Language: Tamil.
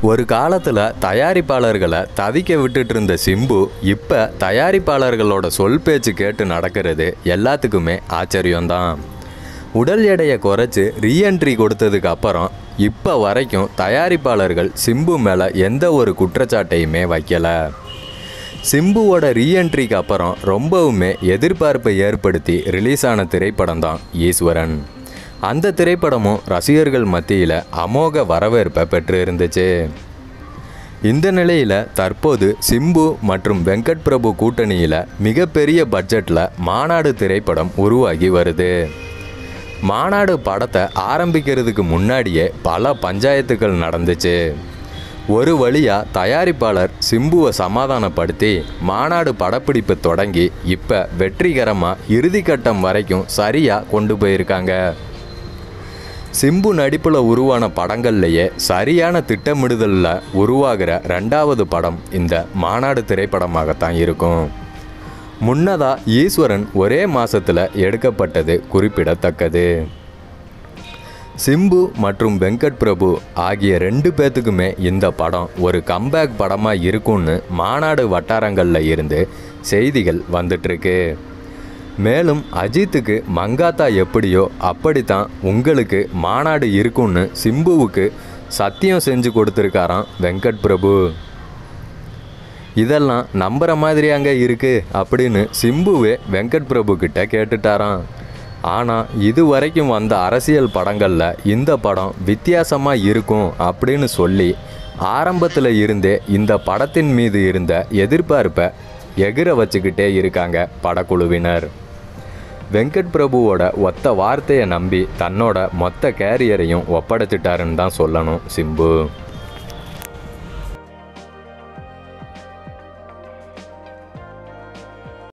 ஒரு காலத்தில் தயாரிப்பாளர்களை தவிக்க விட்டுட்டு இருந்த சிம்பு இப்போ தயாரிப்பாளர்களோட சொல் பேச்சு கேட்டு நடக்கிறது எல்லாத்துக்குமே ஆச்சரியம்தான் உடல் எடையை குறைச்சி ரீஎன்ட்ரி கொடுத்ததுக்கு அப்புறம் இப்போ வரைக்கும் தயாரிப்பாளர்கள் சிம்பு மேலே எந்த ஒரு குற்றச்சாட்டையுமே வைக்கலை சிம்புவோட ரீஎன்ட்ரிக்கு அப்புறம் ரொம்பவுமே எதிர்பார்ப்பை ஏற்படுத்தி ரிலீஸ் ஆன திரைப்படம் தான் ஈஸ்வரன் அந்த திரைப்படமும் ரசிகர்கள் மத்தியில் அமோக வரவேற்பை பெற்று இருந்துச்சு இந்த நிலையில் தற்போது சிம்பு மற்றும் வெங்கட் பிரபு கூட்டணியில் மிகப்பெரிய பட்ஜெட்டில் மாநாடு திரைப்படம் உருவாகி வருது மாநாடு படத்தை ஆரம்பிக்கிறதுக்கு முன்னாடியே பல பஞ்சாயத்துகள் நடந்துச்சு ஒரு வழியாக தயாரிப்பாளர் சிம்புவை சமாதானப்படுத்தி மாநாடு படப்பிடிப்பு தொடங்கி இப்போ வெற்றிகரமாக இறுதிக்கட்டம் வரைக்கும் சரியாக கொண்டு போயிருக்காங்க சிம்பு நடிப்பில் உருவான படங்கள்லேயே சரியான திட்டமிடுதலில் உருவாகிற ரெண்டாவது படம் இந்த மாநாடு திரைப்படமாகத்தான் இருக்கும் முன்னதாக ஈஸ்வரன் ஒரே மாதத்தில் எடுக்கப்பட்டது குறிப்பிடத்தக்கது சிம்பு மற்றும் வெங்கட் பிரபு ஆகிய ரெண்டு பேர்த்துக்குமே இந்த படம் ஒரு கம்பேக் படமாக இருக்கும்னு மாநாடு வட்டாரங்களில் இருந்து செய்திகள் வந்துட்டுருக்கு மேலும் அஜித்துக்கு மங்காத்தா எப்படியோ அப்படித்தான் உங்களுக்கு மாநாடு இருக்கும்னு சிம்புவுக்கு சத்தியம் செஞ்சு கொடுத்துருக்காராம் வெங்கட் பிரபு இதெல்லாம் நம்புற மாதிரி அங்கே இருக்கு அப்படின்னு சிம்புவே வெங்கட் பிரபு கிட்ட கேட்டுட்டாராம் ஆனால் இது வரைக்கும் வந்த அரசியல் படங்களில் இந்த படம் வித்தியாசமாக இருக்கும் அப்படின்னு சொல்லி ஆரம்பத்தில் இருந்தே இந்த படத்தின் மீது இருந்த எதிர்பார்ப்பை எகிர வச்சுக்கிட்டே இருக்காங்க படக்குழுவினர் வெங்கட் பிரபுவோட ஒத்த வார்த்தையை நம்பி தன்னோட மொத்த கேரியரையும் ஒப்படைச்சிட்டாருன்னு தான் சொல்லணும் சிம்பு